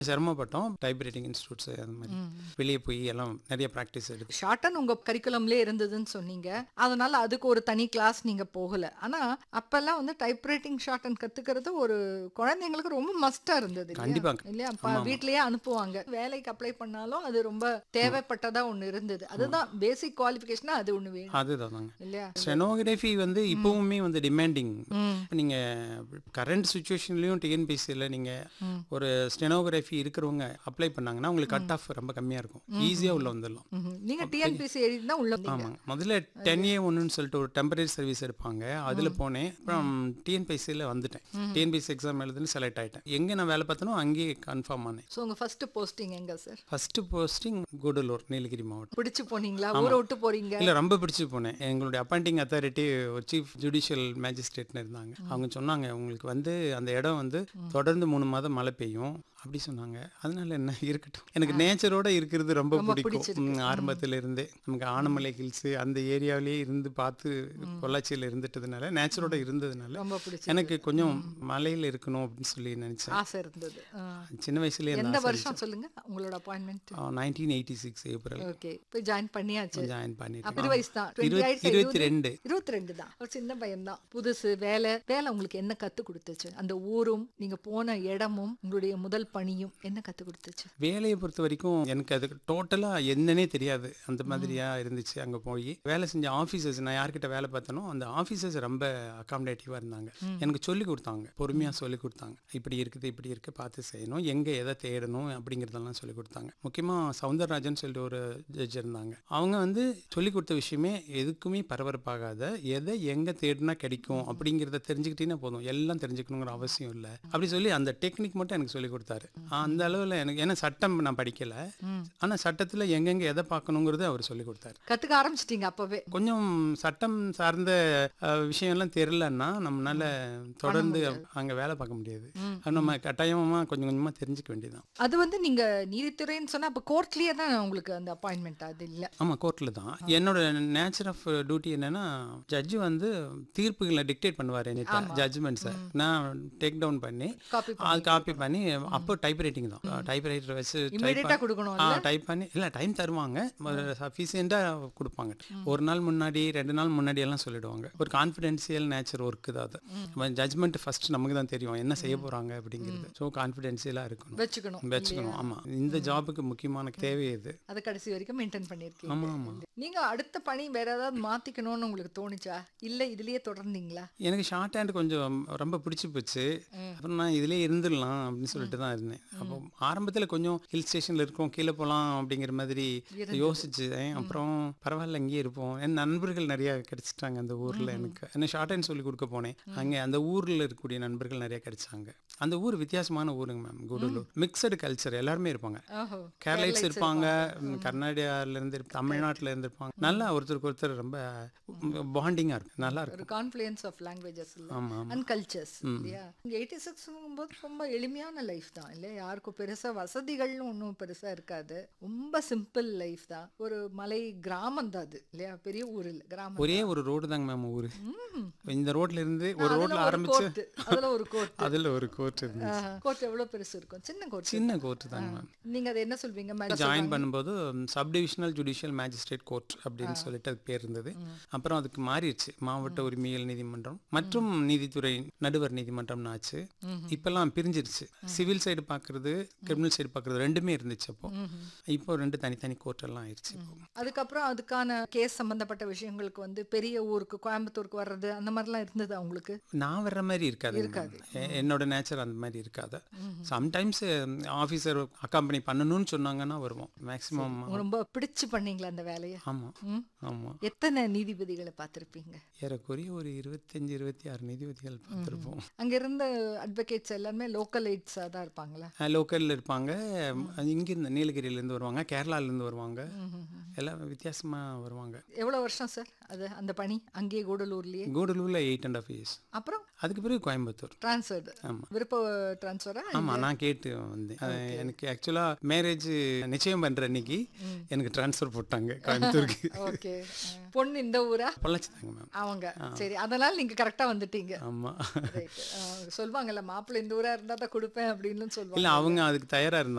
சிரமப்பட்டோம் typewriting institutes அந்த மாதிரி வெளியே போய் எல்லாம் நிறைய ப்ராக்டிஸ் எடுத்து ஷார்டன் உங்க கரிக்குலம்லயே இருந்ததுன்னு சொன்னீங்க அதனால அதுக்கு ஒரு தனி கிளாஸ் நீங்க போகல ஆனா அப்பெல்லாம் வந்து டைப்ரைட்டிங் ஷார்டன் கத்துக்கிறது ஒரு குழந்தைங்களுக்கு ரொம்ப மஸ்டா இருந்தது இல்லையா? கண்டிப்பா. இல்லையா அப்ப வீட்லயே அனுப்புவாங்க வேலைக்கு அப்ளை பண்ணாலும் அது ரொம்ப தேவைப்பட்டதா ஒண்ணு இருந்தது அதுதான் பேசிக் குவாலிஃபிகேஷனா அது ஒண்ணு வேணும் அதுதான் தாங்க இல்லையா ஸ்டெனோகிராஃபி வந்து இப்பவுமே வந்து டிமாண்டிங் நீங்க கரண்ட் சுச்சுவேஷன்லயும் டிஎன்பிசியில் நீங்க ஒரு ஸ்டெனோகிராஃபி இருக்கிறவங்க அப்ளை பண்ணாங்கன்னா உங்களுக்கு கட் ஆஃப் ரொம்ப கம்மியா இருக்கும் ஈஸியா உள்ள வந்துடலாம் ம்ஹும். நீங்க டிஎன்பிசி எழுதினா உள்ள வந்தீங்க. ஆமாங்க முதல்ல டென் ஏ ஒன்றுன்னு சொல்லிட்டு ஒரு டெம்பரரி சர்வீஸ் எடுப்பாங்க அதில் போனேன் அப்புறம் டிஎன்பிசியில் வந்துட்டேன் டிஎன்பிசி எக்ஸாம் எழுதுன்னு செலக்ட் ஆயிட்டேன் எங்கே நான் வேலை பார்த்தனோ அங்கேயே கன்ஃபார்ம் ஆனேன் சோ உங்க ஃபர்ஸ்ட் போஸ்டிங் எங்க sir first posting Gudalur Nilgiri மாவட்டம் பிடிச்சு போனீங்களா ஊரை விட்டு போறீங்க இல்லை ரொம்ப பிடிச்சி போனேன் எங்களுடைய அப்பாயிண்டிங் அத்தாரிட்டி ஒரு சீஃப் ஜுடிஷியல் மேஜிஸ்ட்ரேட்னு இருந்தாங்க அவங்க சொன்னாங்க உங்களுக்கு வந்து அந்த இடம் வந்து தொடர்ந்து மூணு மாதம் மழை பெய்யும் அப்படி சொன்னாங்க அதனால என்ன இருக்கட்டும் எனக்கு நேச்சரோட இருக்கிறது ரொம்ப பிடிக்கும் ம், ஆரம்பத்துல இருந்தே நமக்கு ஆனமலை ஹில்ஸ் அந்த ஏரியாவிலேயே இருந்து பார்த்து பொள்ளாச்சியில் இருந்துட்டதுனால நேச்சரோட இருந்ததுனால ரொம்ப பிடிச்சு எனக்கு கொஞ்சம் மலையில் இருக்கணும் அப்படின்னு சொல்லி நினைச்சேன் ஆசை இருந்தது ஆ. சின்ன வயசுலேயே எந்த வருஷம் சொல்லுங்க உங்களோட appointment nineteen eighty six April okay போய் ஜாயின் பண்ணியாச்சு ஜாயின் அப்ப பண்ணிட்டேன் இரு வயசு தான் இருபத்தி இருபத்தி ரெண்டு இருபத்தி ரெண்டு தான் ஒரு சின்ன பையன் தான் புதுசு வேலை வேலை உங்களுக்கு என்ன கத்து கொடுத்துச்சு அந்த ஊரும் நீங்க போன இடமும் உங்களுடைய முதல் பணியும் என்ன கத்து கொடுத்துச்சு வேலையை பொறுத்த வரைக்கும் எனக்கு அது டோட்டலாக என்னன்னே தெரியாது அந்த மாதிரியா இருந்துச்சு அங்கே போய் வேலை செஞ்ச ஆஃபீஸர்ஸ் நான் யார்கிட்ட வேலை பார்த்தனோ அந்த ஆஃபீஸர்ஸ் ரொம்ப அகாமடேட்டிவாக இருந்தாங்க எனக்கு சொல்லி கொடுத்தாங்க பொறுமையாக சொல்லி கொடுத்தாங்க இப்படி இருக்குது இப்படி இருக்குது பார்த்து செய்யணும் எங்கே எதை தேடணும் அப்படிங்கிறதெல்லாம் சொல்லி கொடுத்தாங்க முக்கியமாக சவுந்தரராஜன் சொல்லிட்டு ஒரு ஜட்ஜ் இருந்தாங்க அவங்க வந்து சொல்லி கொடுத்த விஷயமே எதுக்குமே பரபரப்பாகாத எதை எங்கே தேடினா கிடைக்கும் அப்படிங்கிறத தெரிஞ்சுக்கிட்டீங்கன்னா போதும் எல்லாம் தெரிஞ்சுக்கணுங்கிற அவசியம் இல்லை அப்படி சொல்லி அந்த டெக்னிக் மட்டும் எனக்கு சொல்லி கொடுத்தாரு அந்த அளவில் எனக்கு ஏன்னா சட்டம் நான் படிக்கல ஆனால் சட்டத்தில் எங்கெங்கே எதை பார்க்கணுங்கிறது அவர் சொல்லி கொடுத்தாரு கத்துக்க ஆரம்பிச்சிட்டீங்க அப்பவே கொஞ்சம் சட்டம் சார்ந்த அஹ், விஷயம்லாம் தெரிலன்னா நம்மளால தொடர்ந்து அங்கே வேலை பார்க்க முடியாது அது நம்ம கட்டாயமாக கொஞ்சம் கொஞ்சமாக தெரிஞ்சுக்க வேண்டியதுதான் அது வந்து நீங்க நீதித்துறைன்னு சொன்னா அப்ப கோர்ட்லயே தான் உங்களுக்கு அந்த அப்பாயின்மெண்ட் அது இல்ல ஆமாம் கோர்ட்டில் தான் என்னோட நேச்சர் ஆஃப் டியூட்டி என்னன்னா ஜட்ஜு வந்து தீர்ப்புகளை டிக்டேட் பண்ணுவார் என்கிட்ட ஜட்ஜ்மெண்ட்ஸை நான் டேக் டவுன் பண்ணி காப்பி அது காப்பி பண்ணி அப்போ டைப் ரைட்டிங் தான் டைப் ரைட்டர் வச்சு type இமீடியட்டா கொடுக்கணும் ஆ டைப் பண்ணி இல்லை டைம் தருவாங்க சஃபிஷியண்ட்டாக கொடுப்பாங்க ஒரு நாள் முன்னாடி ரெண்டு நாள் முன்னாடி எல்லாம் சொல்லிடுவாங்க ஒரு கான்ஃபிடென்சியல் நேச்சர் ஒர்க்கு தான் அது ஜட்ஜ்மெண்ட் ஃபர்ஸ்ட் நமக்கு தான் தெரியும் என்ன செய்ய போகிறாங்க அப்படிங்கிறது ஸோ கான்ஃபிடென்சியலாக இருக்கணும் வச்சுக்கணும் வச்சுக்கணும் ஆமாம் இந்த ஜாபுக்கு முக்கியமான தேவை இது அதை கடைசி வரைக்கும் மெயின்டைன் பண்ணிருக்கீங்க ஆமாம் ஆமாம் நீங்க அடுத்த பணி வேற ஏதாவது மாத்திக்கணும்னு உங்களுக்கு தோணுச்சா இல்ல இதுலயே தொடர்ந்தீங்களா எனக்கு ஷார்ட் ஹேண்ட் கொஞ்சம் ரொம்ப பிடிச்சி போச்சு அப்புறம் நான் இதிலே இருந்துடலாம் அப்படின்னு சொல்லிட்டு தான் இருந்தேன் அப்போ ஆரம்பத்தில் கொஞ்சம் ஹில் ஸ்டேஷனில் இருக்கோம் கீழே போகலாம் அப்படிங்கிற மாதிரி யோசிச்சேன் அப்புறம் பரவாயில்ல இங்கேயே இருப்போம் என் நண்பர்கள் நிறைய கிடைச்சிட்டாங்க அந்த ஊரில் எனக்கு என்ன ஷார்ட் ஹேண்ட் சொல்லி கொடுக்க போனேன் அங்கே அந்த ஊரில் இருக்கக்கூடிய நண்பர்கள் நிறைய கிடைச்சாங்க அந்த ஊர் வித்தியாசமான ஊருங்க மேம் கூடலூர் மிக்சடு கல்ச்சர் எல்லாருமே இருப்பாங்க ஓஹோ கேரளைட்ஸ் இருப்பாங்க கர்நாடகால இருந்து இருப்ப- தமிழ்நாட்டுல இருந்து இருப்பாங்க நல்லா ஒருத்தருக்கு ஒருத்தர் ரொம்ப பாண்டிங்கா இருக்கும் நல்லா இருக்கும் ஒரு கான்ஃப்ளூயன்ஸ் ஆஃப் லாங்குவேஜஸ் இல்ல ஆமா ஆமா அண்ட் கல்ச்சர்ஸ் இல்லையா எயிட்டி சிக்ஸ்ங்கும்போது ரொம்ப எளிமையான லைஃப் தான் இல்லையா யாருக்கும் பெருசா வசதிகள்னு ஒன்றும் பெருசா இருக்காது ரொம்ப சிம்பிள் லைஃப் தான் ஒரு மலை கிராமம் தான் அது இல்லையா பெரிய ஊர் இல்லை கிராமம் ஒரே ஒரு ரோடு தாங்க மேம் ஊரு இந்த ரோட்ல இருந்து ஒரு அதுல ரோட்ல ஒரு ஆரம்பிச்சு கோர்ட் அதுல ஒரு கோர்ட் அதுல ஒரு கோர்ட் இருந்துச்சு கோர்ட் எவ்வளவு பெருசு இருக்கும் சின்ன கோர்ட் சின்ன கோர்ட் தாங்க மேம் நீங்க அதை என்ன சொல்வீங்க மேடம் ஜாயின் பண்ணும்போது sub divisional judicial magistrate court அப்படின்னு சொல்லிட்டு அதுக்கு பேர் இருந்தது அப்புறம் அதுக்கு மாறிடுச்சு மாவட்ட உரிமையியல் நீதிமன்றம் மற்றும் நீதித்துறை நடுவர் நீதிமன்றம்னு ஆச்சு இப்பெல்லாம் பிரிஞ்சிருச்சு சிவில் சைடு பார்க்கறது கிரிமினல் சைடு பார்க்கறது ரெண்டுமே இருந்துச்சு அப்போ இப்போ ரெண்டு தனித்தனி கோர்ட் எல்லாம் ஆயிடுச்சு இப்போ அதுக்கப்புறம் அதுக்கான கேஸ் சம்பந்தப்பட்ட விஷயங்களுக்கு வந்து பெரிய ஊருக்கு கோயம்புத்தூருக்கு வர்றது அந்த மாதிரிலாம் இருந்தது அவங்களுக்கு நான் வர்ற மாதிரி இருக்காது எ- என்னோட நேச்சர் அந்த மாதிரி இருக்காது சம்டைம்ஸ் ஆஃபீஸர் அக்காம்பனி பண்ணணும்னு சொன்னாங்கன்னா வருவோம் மேக்ஸிமம் ரொம்ப பிடிச்சு பண்ணீங்களா அந்த வேலையை ஆமாம் ம். ஆமாம் எத்தனை நீதிபதிகளை பார்த்திருப்பீங்க ஏறக்குறைய ஒரு இருபத்தஞ்சு இருபத்தி ஆறு நீதிபதிகள் பார்த்துருப்போம் அங்க இருந்த அட்வொகேட்ஸ் எல்லாமே லோக்கல் எய்ட்ஸா தான் இருப்பாங்களா லோக்கலில் இருப்பாங்க இங்கிருந்து நீலகிரியிலேருந்து வருவாங்க கேரளாலேருந்து வருவாங்க எல்லாம் வித்தியாசமாக வருவாங்க எவ்வளவு வருஷம் சார் அது அந்த பணி அங்கேயே கூடலூர்லயே கூடலூரில் எயிட் அண்ட் ஆஃப் இயர்ஸ் அப்புறம் அதுக்கு பிறகு கோயம்புத்தூர் டிரான்ஸ்ஃபர்டு ஆமா. விருப்ப டிரான்ஸ்ஃபரா ஆமாம் நான் கேட்டு வந்தேன் அஹ் எனக்கு ஆக்சுவலாக மேரேஜ் நிச்சயம் பண்ணுற அன்னைக்கு எனக்கு ட்ரான்ஸ்ஃபர் போட்டாங்க கோயம்புத்தூருக்கு ஓகே பொண்ணு இந்த ஊரா பொள்ளாச்சி தாங்க மேம் அவங்க சரி அதனால நீங்க கரெக்டா வந்துட்டீங்க ஆமாம் Right. அஹ் சொல்லுவாங்கல்ல மாப்பிள்ளை இந்த ஊரா இருந்தா தான் கொடுப்பேன் அப்படின்னு சொல்லுவாங்க இல்லை அவங்க அதுக்கு தயாரா இருந்தாங்க